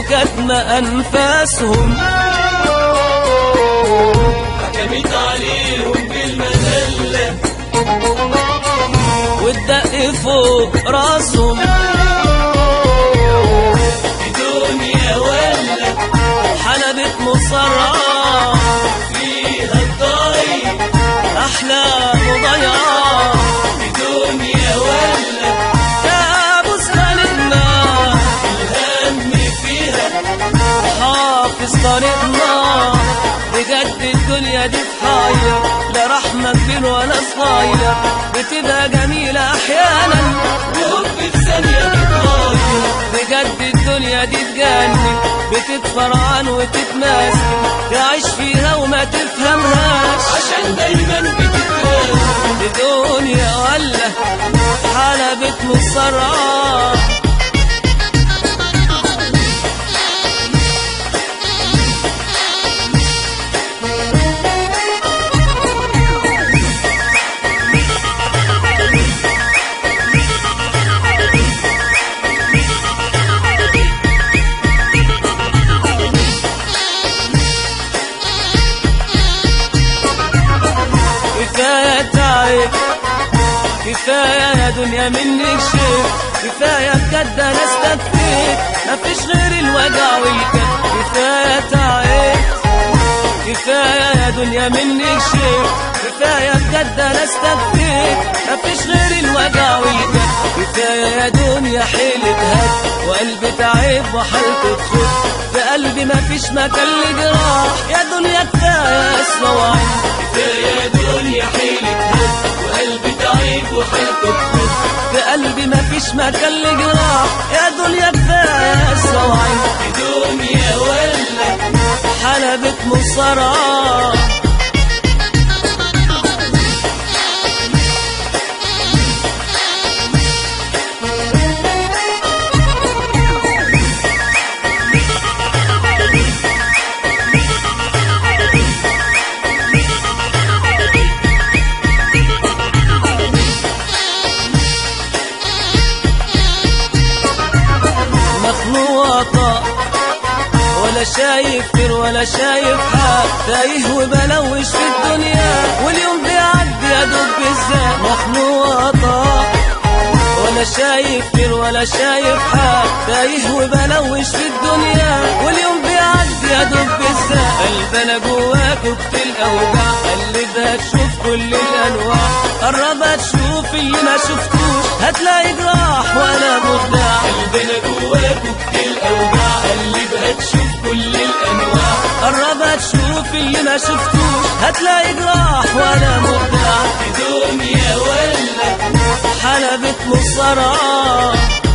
وكتم أنفاسهم حكمت عليهم بالمذلة والدق فوق راسهم بدنيا ولا حلبة مصرعة فيها الضيق أحلام ضيعة بدنيا ولا كابوس خالقنا الهم فيها حافظ طريقنا بجد الدنيا دي تحير لا رحمة كبير ولا صغير بتبقى جميلة أحيانا وهب في ثانية تتغير بجد الدنيا دي تجنن بتتفرعن وتتماسك تعيش فيها وما تفهمهاش عشان دايما بتتلاقى دي دنيا ولا حلبة مصرعة كفاية تعب كفاية يا دنيا منك شيء كفاية بجد انا استكفيت مفيش غير الوجع والكف كفاية تعب كفاية يا دنيا منك شيء كفاية بجد انا استكفيت مفيش غير الوجع والكف كفاية يا دنيا حيلة هد وقلبي تعب وحالته تخف في قلبي مفيش مكان لجراح يا دنيا كفاية اسمع وعين كفاية دنيا حيلة هد وقلبي تعيب وحالته تخف في قلبي مفيش مكان لجراح يا دنيا كفاية سوعي بدنيا ولا حلبة مصارعة مخلوقة ولا شايف خير ولا شايف حق تايه وبلوش في الدنيا واليوم بيعدي يا دوب بالذات مخلوقة ولا شايف خير ولا شايف حق تايه وبلوش في الدنيا واليوم بيعدي يا دوب بالذات قلبنا جواك وقت الاوجاع قلبها تشوف كل الانواع قربها تشوف اللي ما شفتوش هتلاقي جراح ولا مخدع قلبنا جواك وكل الأوجاع قلبها تشوف كل الأنواع قربها تشوف اللي ما شفتوش هتلاقي جراح ولا مخدع بدنيا ولا حلبة مصارعة